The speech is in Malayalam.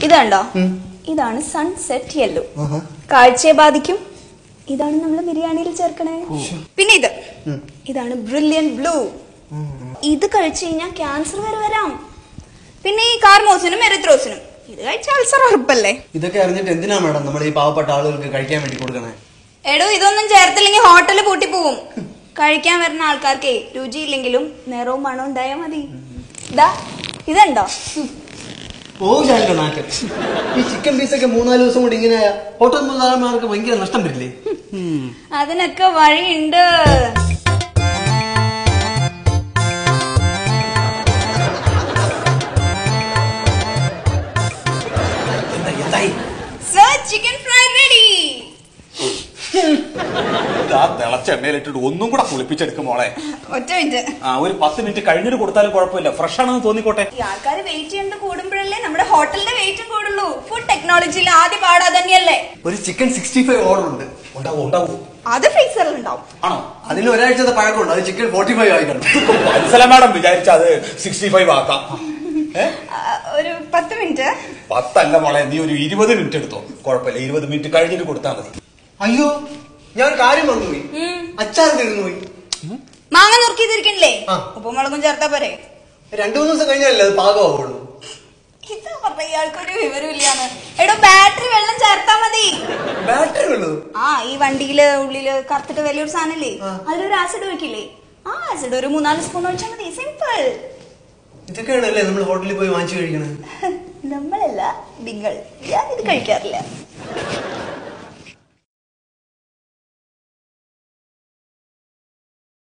ഇത് കണ്ടോ ഇതാണ് സൺസെറ്റ് യെല്ലോ കാഴ്ചയെ ബാധിക്കും ഇതാണ് നമ്മൾ ബിരിയാണിയിൽ ചേർക്കണേ പിന്നെ ഇത് ഇതാണ് ബ്രില്യൻ ബ്ലൂ ഇത് കഴിച്ചു കഴിഞ്ഞാൽ ക്യാൻസർ വരെ വരാം പിന്നെ ഈ കാർമോസിനും എറിത്രോസിനും ഇത് കഴിച്ച അൾസർ ഉറപ്പല്ലേ ഇതൊക്കെ അറിഞ്ഞിട്ട് എന്തിനാ മാഡം നമ്മൾ ഈ പാവപ്പെട്ട ആളുകൾക്ക് കഴിക്കാൻ വേണ്ടി കൊടുക്കണേ എടോ ഇതൊന്നും ചേർത്തില്ലെങ്കിൽ ഹോട്ടല് പൂട്ടി പോവും കഴിക്കാൻ വരുന്ന ആൾക്കാർക്ക് രുചിയില്ലെങ്കിലും നിറവും മണവും ഉണ്ടായാൽ മതി ഇതാ ഇതുണ്ടോ ഓ ഞാനില്ല നാട്ടൻ ഈ ചിക്കൻ പീസൊക്കെ മൂന്നാല് ദിവസം കൊണ്ട് ഇങ്ങനെ ഹോട്ടൽ മുതലാളിമാർക്ക് ഭയങ്കര നഷ്ടം വരില്ലേ അതിനൊക്കെ വഴിയുണ്ട് എന്തായി സർ ചിക്കൻ ഫ്രൈ റെഡി ആ തിളച്ച എണ്ണയിലിട്ടിട്ട് ഒന്നും കൂടെ കുളിപ്പിച്ചെടുക്കും മോളെ ഒറ്റ മിനിറ്റ് ആ ഒരു പത്ത് മിനിറ്റ് കഴിഞ്ഞിട്ട് കൊടുത്താലും കുഴപ്പമില്ല ഫ്രഷ് ആണെന്ന് തോന്നിക്കോട്ടെ ഈ ആൾക്കാർ വെയിറ്റ് ചെയ്യേണ്ട കൂടുമ്പോഴല്ലേ നമ്മുടെ ഹോട്ടലിന്റെ വെയിറ്റും കൂടുള്ളൂ ഫുഡ് ടെക്നോളജിയിൽ ആദ്യ പാടാ തന്നെയല്ലേ ഒരു ചിക്കൻ സിക്സ്റ്റി ഫൈവ് ഓർഡർ ഉണ്ട് ഉണ്ടാവും ഉണ്ടാവും അത് ഫ്രീസറിൽ ഉണ്ടാവും ആണോ അതിന് ഒരാഴ്ചത്തെ പഴക്കമുണ്ട് അത് ചിക്കൻ ഫോർട്ടി ഫൈവ് ആയിട്ടുണ്ട് വത്സല മാഡം വിചാരിച്ച അത് സിക്സ്റ്റി ഫൈവ് ആക്കാം ഏ? ആ, ഒരു പത്ത് മിനിറ്റ് പത്തല്ല മോളെ നീ ഒരു ഇരുപത് മിനിറ്റ് എടുത്തോ കുഴപ്പമില്ല ഇരുപത് മിനിറ്റ് കഴിഞ്ഞിട്ട് കൊടുത്താൽ മതി അയ്യോ ഞാൻ ഒരു കാര്യം മറന്നുപോയി അച്ചാർ തീർന്നു പോയി മാങ്ങ നുറുക്കിയതിരിക്കണില്ലേ ആ. ഉപ്പുമുളകും ചേർത്താ പോരെ രണ്ടു മൂന്ന് ദിവസം കഴിഞ്ഞാലേ അത് പാകമാവുള്ളൂ ഇത് പറഞ്ഞ ഇയാൾക്കൊരു വിവരമില്ലാന്ന് എടോ ബാറ്ററി വെള്ളം ചേർത്താ മതി ബാറ്ററി ഉള്ളത് ആ ഈ വണ്ടിയില് ഉള്ളില് കറുത്തിട്ട് വലിയൊരു സാധനല്ലേ ആ. അതിലൊരു ആസിഡ് ഒഴിക്കില്ലേ ആ ആസിഡ് ഒരു മൂന്നാല് സ്പൂൺ ഒഴിച്ചാൽ മതി സിമ്പിൾ ഇതൊക്കെയാണല്ലേ നമ്മൾ ഹോട്ടലിൽ പോയി വാങ്ങിച്ചു കഴിക്കണത് നമ്മളല്ല നിങ്ങൾ ഞാൻ ഇത് കഴിക്കാറില്ല